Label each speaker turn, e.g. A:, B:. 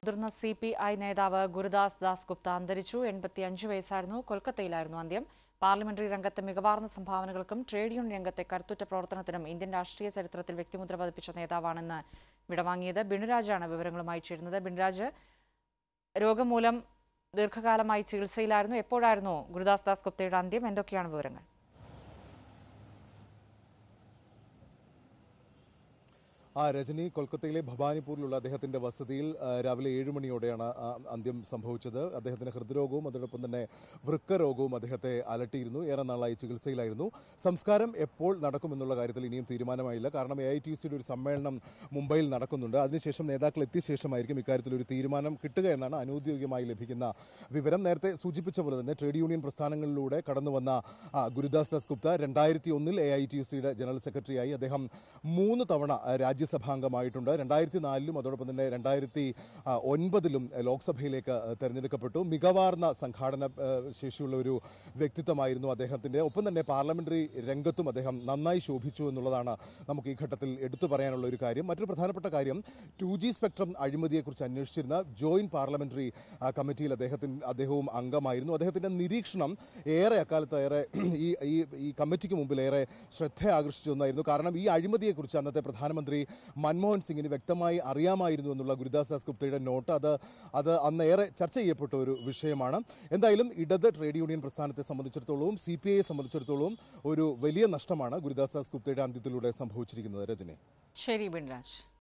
A: മുതിർന്ന C P I നേതാവ് ഗുരുദാസ് ദാസ് ഗുപ്ത അന്തരിച്ചു എൺപത്തിയഞ്ച് വയസ്സായിരുന്നു കൊൽക്കത്തയിലായിരുന്നു അന്ത്യം പാർലമെന്ററി രംഗത്തെ മികവാർന്ന സംഭാവനകൾക്കും ട്രേഡ് യൂണിയൻ രംഗത്തെ കരുത്തുറ്റ പ്രവർത്തനത്തിനും ഇന്ത്യൻ രാഷ്ട്രീയ ചരിത്രത്തിൽ വ്യക്തിമുദ്ര പതിപ്പിച്ച നേതാവാണെന്ന് വിടവാങ്ങിയത് ബിനുരാജാണ് വിവരങ്ങളുമായി ചേരുന്നത് ബിനുരാജ് രോഗം മൂലം ദീർഘകാലമായി ചികിത്സയിലായിരുന്നു എപ്പോഴായിരുന്നു ഗുരുദാസ് ദാസ് ഗുപ്തയുടെ അന്ത്യം എന്തൊക്കെയാണ് വിവരങ്ങൾ
B: ആ രജനി കൊൽക്കത്തയിലെ ഭവാനിപ്പൂരിലുള്ള അദ്ദേഹത്തിന്റെ വസതിയിൽ ആ, രാവിലെ ഏഴ് മണിയോടെയാണ് ആ, അന്ത്യം സംഭവിച്ചത് അദ്ദേഹത്തിന് ഹൃദ്രോഗവും അതോടൊപ്പം തന്നെ വൃക്ക രോഗവും അദ്ദേഹത്തെ അലട്ടിയിരുന്നു ഏറെ നാളായി ചികിത്സയിലായിരുന്നു സംസ്കാരം എപ്പോൾ നടക്കുമെന്നുള്ള കാര്യത്തിൽ ഇനിയും തീരുമാനമായില്ല കാരണം എ ഐ ടി സിയുടെ ഒരു സമ്മേളനം മുംബൈയിൽ നടക്കുന്നുണ്ട് അതിനുശേഷം നേതാക്കൾ എത്തിയ ശേഷമായിരിക്കും ഇക്കാര്യത്തിൽ ഒരു തീരുമാനം കിട്ടുക എന്നാണ് അനൌദ്യോഗികമായി ലഭിക്കുന്ന വിവരം നേരത്തെ സൂചിപ്പിച്ച പോലെ തന്നെ ട്രേഡ് യൂണിയൻ പ്രസ്ഥാനങ്ങളിലൂടെ കടന്നു വന്ന ആ, ഗുരുദാസ് ദാസ് ഗുപ്ത രണ്ടായിരത്തി ഒന്നിൽ എ ഐ ടി യു സിയുടെ ജനറൽ സെക്രട്ടറിയായി അദ്ദേഹം മൂന്ന് തവണ ആ, രാജ്യസഭാംഗമായിട്ടുണ്ട് രണ്ടായിരത്തി നാലിലും അതോടൊപ്പം തന്നെ രണ്ടായിരത്തി ആ, ഒൻപതിലും ലോക്സഭയിലേക്ക് ആ, തെരഞ്ഞെടുക്കപ്പെട്ടു മികവാർന്ന സംഘാടന ആ, ശേഷിയുള്ള ഒരു വ്യക്തിത്വമായിരുന്നു അദ്ദേഹത്തിന്റെ ഒപ്പം തന്നെ പാർലമെന്ററി രംഗത്തും അദ്ദേഹം നന്നായി ശോഭിച്ചു എന്നുള്ളതാണ് നമുക്ക് ഈ ഘട്ടത്തിൽ എടുത്തു പറയാനുള്ള ഒരു കാര്യം മറ്റൊരു പ്രധാനപ്പെട്ട കാര്യം ടു ജി സ്പെക്ട്രം അഴിമതിയെക്കുറിച്ച് അന്വേഷിച്ചിരുന്ന ജോയിന്റ് പാർലമെന്ററി ആ, കമ്മിറ്റിയിൽ അദ്ദേഹത്തിന് അദ്ദേഹവും അംഗമായിരുന്നു അദ്ദേഹത്തിന്റെ നിരീക്ഷണം ഏറെ അക്കാലത്ത് ഏറെ ഈ ഈ ഈ കമ്മിറ്റിക്ക് മുമ്പിൽ ഏറെ ശ്രദ്ധ ആകർഷിച്ചു ഒന്നായിരുന്നു കാരണം ഈ അഴിമതിയെക്കുറിച്ച് അന്നത്തെ പ്രധാനമന്ത്രി മൻമോഹൻ സിംഗിന് വ്യക്തമായി അറിയാമായിരുന്നു എന്നുള്ള ഗുരുദാസ് ദാസ് ഗുപ്തയുടെ നോട്ട് അത് അത് അന്ന് ഏറെ ചർച്ച ചെയ്യപ്പെട്ട ഒരു വിഷയമാണ് എന്തായാലും ഇടത് ട്രേഡ് യൂണിയൻ പ്രസ്ഥാനത്തെ സംബന്ധിച്ചിടത്തോളവും സി പി ഐയെ സംബന്ധിച്ചിടത്തോളവും ഒരു വലിയ നഷ്ടമാണ് ഗുരുദാസ് ദാസ് ഗുപ്തയുടെ അന്ത്യത്തിലൂടെ സംഭവിച്ചിരിക്കുന്നത് രജനി
A: ശരി ബിൻരാജ്